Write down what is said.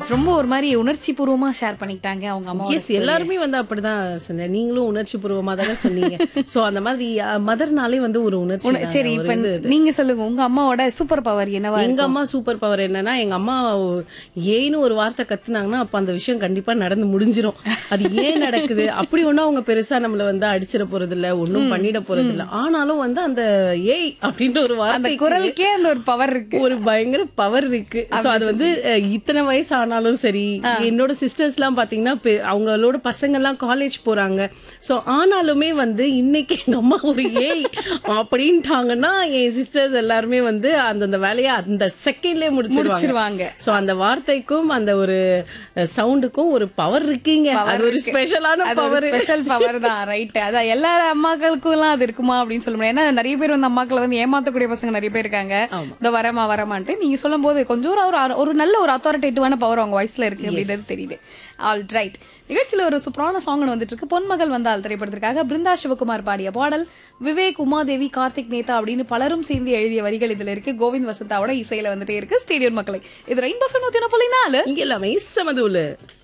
ரொம்ப ஒரு மாதிரி உணர்ச்சி பூர்வமா ஷேர் பண்ணிக்கிட்டாங்க அவங்க அம்மா எஸ் எல்லாருமே வந்து அப்படிதான் சொன்னேன் நீங்களும் உணர்ச்சி பூர்வமா தானே சொன்னீங்க சோ அந்த மாதிரி மதர்னாலே வந்து ஒரு உணர்ச்சி தாங்க, சரி ஒரு இப்ப இது. நீங்க சொல்லுங்க உங்க அம்மாவோட சூப்பர் பவர் என்னவா எங்க அம்மா சூப்பர் பவர் என்னன்னா எங்க அம்மா ஏன்னு ஒரு வார்த்தை கத்துனாங்கன்னா அப்ப அந்த விஷயம் கண்டிப்பா நடந்து முடிஞ்சிரும் அது ஏன் நடக்குது அப்படி ஒண்ணும் அவங்க பெருசா நம்மள வந்து அடிச்சிட போறது இல்ல ஒண்ணும் பண்ணிட போறது இல்ல ஆனாலும் வந்து அந்த ஏய் அப்படின்ற ஒரு அந்த வார்த்தை குரலுக்கே அந்த ஒரு பவர் இருக்கு ஒரு பயங்கர பவர் இருக்கு சோ அது வந்து அஹ், இத்தனை வயசு ஆனாலும் சரி என்னோட சிஸ்டர்ஸ் எல்லாம் பாத்தீங்கன்னா பெ- அவங்களோட பசங்க எல்லாம் காலேஜ் போறாங்க சோ ஆனாலுமே வந்து இன்னைக்கு எங்க அம்மா ஒரு ஏய் அப்படின்ட்டாங்கன்னா என் சிஸ்டர்ஸ் எல்லாருமே வந்து அந்தந்த வேலையை அந்த செகண்ட்லயே முடிச்சிருவாங்க முடிச்சிருவாங்க சோ அந்த வார்த்தைக்கும் அந்த ஒரு சவுண்டுக்கும் ஒரு பவர் இருக்கீங்க அது ஒரு ஸ்பெஷலான அது ஒரு பவர் ஸ்பெஷல் பவர் தான் ரைட் அதான் எல்லா அம்மாக்களுக்கும் எல்லாம் அது இருக்குமா அப்படின்னு சொல்ல முடியாது ஏன்னா நிறைய பேர் வந்து அம்மாக்களை வந்து ஏமாத்தக்கூடிய பசங்க நிறைய பேர் இருக்காங்க இந்த வரமா வரமான்ட்டு நீங்க சொல்லும் போது கொஞ்சம் ஒரு ஒரு- ஒரு நல்ல ஒரு அத்தாரிட்டேட்டிவான பவர் அவங்க வாய்ஸ்ல இருக்கு அப்படின்றது தெரியுது ஆல் ரைட் நிகழ்ச்சியில ஒரு சூப்பரான சாங் வந்துட்டு இருக்கு பொன்மகள் வந்தால் திரைப்படத்திற்காக பிருந்தா சிவகுமார் பாடிய பாடல் விவேக் உமாதேவி கார்த்திக் நேதா அப்படின்னு பலரும் சேர்ந்து எழுதிய வரிகள் இதுல இருக்கு கோவிந்த் வசந்தாவோட இசையில வந்துட்டே இருக்கு ஸ்டேடியம் மக்களை இது ரெயின்போ நூத்தி நாலு இங்க எல்லாமே சமதுல